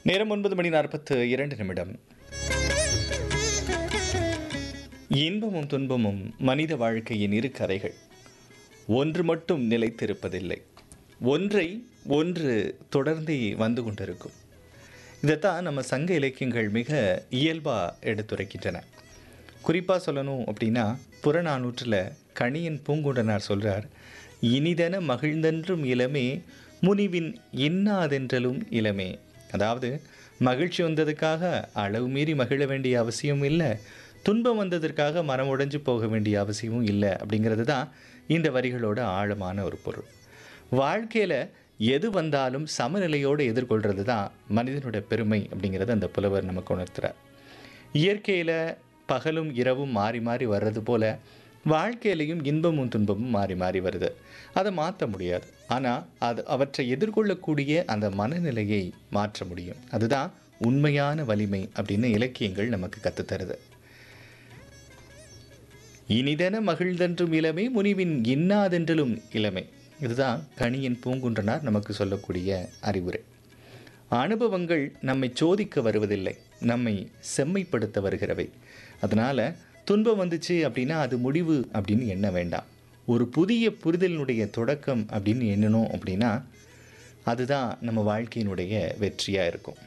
நேரம் ஒன்பது மணி நாற்பத்து இரண்டு நிமிடம் இன்பமும் துன்பமும் மனித வாழ்க்கையின் இரு கரைகள் ஒன்று மட்டும் நிலைத்திருப்பதில்லை ஒன்றை ஒன்று தொடர்ந்து வந்து கொண்டிருக்கும் இதைத்தான் நம்ம சங்க இலக்கியங்கள் மிக இயல்பாக எடுத்துரைக்கின்றன குறிப்பாக சொல்லணும் அப்படின்னா புறநானூற்றில் கணியன் பூங்குடனார் சொல்கிறார் இனிதென மகிழ்ந்தென்றும் இளமே முனிவின் இன்னாதென்றலும் இளமே அதாவது மகிழ்ச்சி வந்ததுக்காக அளவு மீறி மகிழ வேண்டிய அவசியம் இல்லை துன்பம் வந்ததற்காக மனம் உடைஞ்சு போக வேண்டிய அவசியமும் இல்லை அப்படிங்கிறது தான் இந்த வரிகளோட ஆழமான ஒரு பொருள் வாழ்க்கையில் எது வந்தாலும் சமநிலையோடு எதிர்கொள்கிறது தான் மனிதனோட பெருமை அப்படிங்கிறது அந்த புலவர் நமக்கு உணர்த்துறார் இயற்கையில் பகலும் இரவும் மாறி மாறி வர்றது போல வாழ்க்கையிலையும் இன்பமும் துன்பமும் மாறி மாறி வருது அதை மாற்ற முடியாது ஆனால் அது அவற்றை எதிர்கொள்ளக்கூடிய அந்த மனநிலையை மாற்ற முடியும் அதுதான் உண்மையான வலிமை அப்படின்னு இலக்கியங்கள் நமக்கு கற்றுத்தருது இனிதென மகிழ்ந்தென்றும் இளமை முனிவின் இன்னாதென்றலும் இளமை இதுதான் கணியன் பூங்குன்றனார் நமக்கு சொல்லக்கூடிய அறிவுரை அனுபவங்கள் நம்மை சோதிக்க வருவதில்லை நம்மை செம்மைப்படுத்த வருகிறவை அதனால் துன்பம் வந்துச்சு அப்படின்னா அது முடிவு அப்படின்னு எண்ண வேண்டாம் ஒரு புதிய புரிதலினுடைய தொடக்கம் அப்படின்னு எண்ணணும் அப்படின்னா அதுதான் நம்ம வாழ்க்கையினுடைய வெற்றியாக இருக்கும்